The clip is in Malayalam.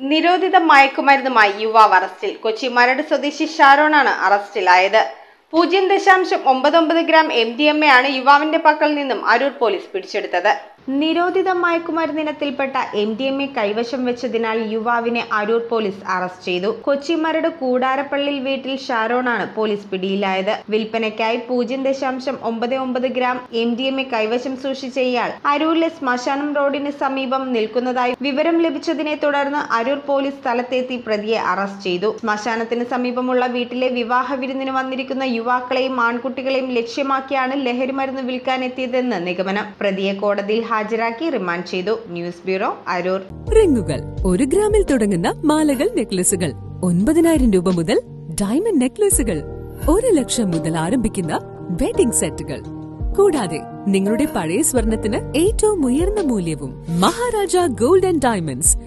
നിരോധിത മയക്കുമരുന്നുമായി യുവാവ് അറസ്റ്റിൽ കൊച്ചി മരട് സ്വദേശി ഷാരോണാണ് അറസ്റ്റിലായത് പൂജ്യം ദശാംശം ഒമ്പത് ഒമ്പത് gram M D M A ആണ് യുവാവിന്റെ പക്കൽ നിന്നും അരൂർ പോലീസ് പിടിച്ചെടുത്തത് നിരോധിത മയക്കുമരുന്നിനത്തിൽപ്പെട്ട എം ഡി എം എ കൈവശം വെച്ചതിനാൽ യുവാവിനെ അരൂർ പോലീസ് അറസ്റ്റ് ചെയ്തു കൊച്ചി മരട് കൂടാരപ്പള്ളിൽ വീട്ടിൽ ഷാരോണാണ് പോലീസ് പിടിയിലായത് വിൽപ്പനയ്ക്കായി പൂജ്യം ദശാംശം ഒമ്പത് ഒമ്പത് gram M D M A കൈവശം സൂക്ഷിച്ച ഇയാൾ അരൂരിലെ ശ്മശാനം റോഡിന് സമീപം നിൽക്കുന്നതായി വിവരം ലഭിച്ചതിനെ തുടർന്ന് അരൂർ പോലീസ് സ്ഥലത്തെത്തി പ്രതിയെ അറസ്റ്റ് ചെയ്തു ശ്മശാനത്തിന് സമീപമുള്ള വീട്ടിലെ വിവാഹ വിരുന്നിന് വന്നിരിക്കുന്ന യുവാക്കളെയും ആൺകുട്ടികളെയും ലക്ഷ്യമാക്കിയാണ് ലഹരിമരുന്ന് വിൽക്കാനെത്തിയതെന്ന് നിഗമനം പ്രതിയെ കോടതിയിൽ ഹാജരാക്കി റിമാൻഡ് ചെയ്തു ന്യൂസ് ബ്യൂറോ അരൂർ റിങ്ങുകൾ ഒരു ഗ്രാമിൽ തുടങ്ങുന്ന മാലകൾ നെക്ലസുകൾ ഒൻപതിനായിരം രൂപ മുതൽ ഡയമണ്ട് നെക്ലസുകൾ ഒരു ലക്ഷം മുതൽ ആരംഭിക്കുന്ന വെഡിംഗ് സെറ്റുകൾ കൂടാതെ നിങ്ങളുടെ പഴയ സ്വർണത്തിന് ഏറ്റവും ഉയർന്ന മൂല്യവും മഹാരാജ ഗോൾഡ് ആൻഡ് ഡയമണ്ട്സ്